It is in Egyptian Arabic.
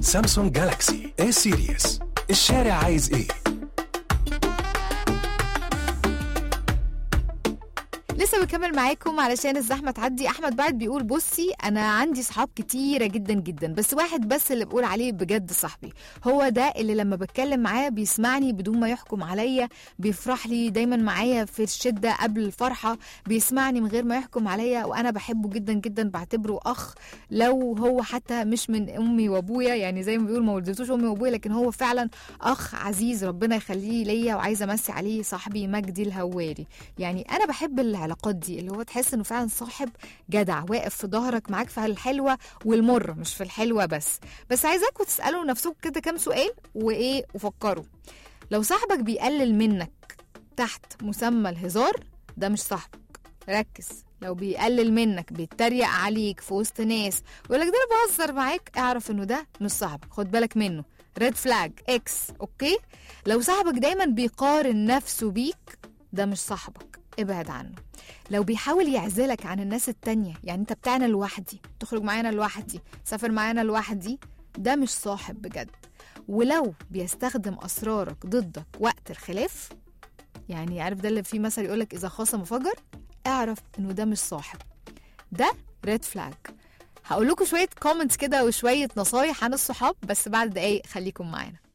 سامسونج جالاكسي اي سيريس الشارع عايز ايه لسه بكمل معاكم علشان الزحمه تعدي احمد بعد بيقول بصي انا عندي صحاب كتيره جدا جدا بس واحد بس اللي بقول عليه بجد صاحبي هو ده اللي لما بتكلم معاه بيسمعني بدون ما يحكم عليا بيفرح لي دايما معايا في الشده قبل الفرحه بيسمعني من غير ما يحكم عليا وانا بحبه جدا جدا بعتبره اخ لو هو حتى مش من امي وابويا يعني زي ما بيقول ما ولدتوش امي وابويا لكن هو فعلا اخ عزيز ربنا يخليه ليا وعايزه امسي عليه صاحبي مجدي الهواري يعني انا بحب العلاقات دي اللي هو تحس انه فعلا صاحب جدع واقف في ظهرك معاك في الحلوه والمره مش في الحلوه بس بس عايزاكم تسالوا نفسكم كده كام سؤال وايه وفكروا لو صاحبك بيقلل منك تحت مسمى الهزار ده مش صاحبك ركز لو بيقلل منك بيتريق عليك في وسط ناس ويقول لك ده انا بهزر معاك اعرف انه ده مش صاحبك خد بالك منه ريد فلاج اكس اوكي لو صاحبك دايما بيقارن نفسه بيك ده مش صاحبك ابعد عنه لو بيحاول يعزلك عن الناس التانية يعني انت بتاعنا لوحدي تخرج معانا لوحدي سافر معانا لوحدي ده مش صاحب بجد ولو بيستخدم اسرارك ضدك وقت الخلاف يعني عارف ده اللي فيه مثل يقولك اذا خاصم فجر اعرف انه ده مش صاحب ده ريد فلاج هقول لكم شويه كومنتس كده وشويه نصايح عن الصحاب بس بعد دقايق خليكم معانا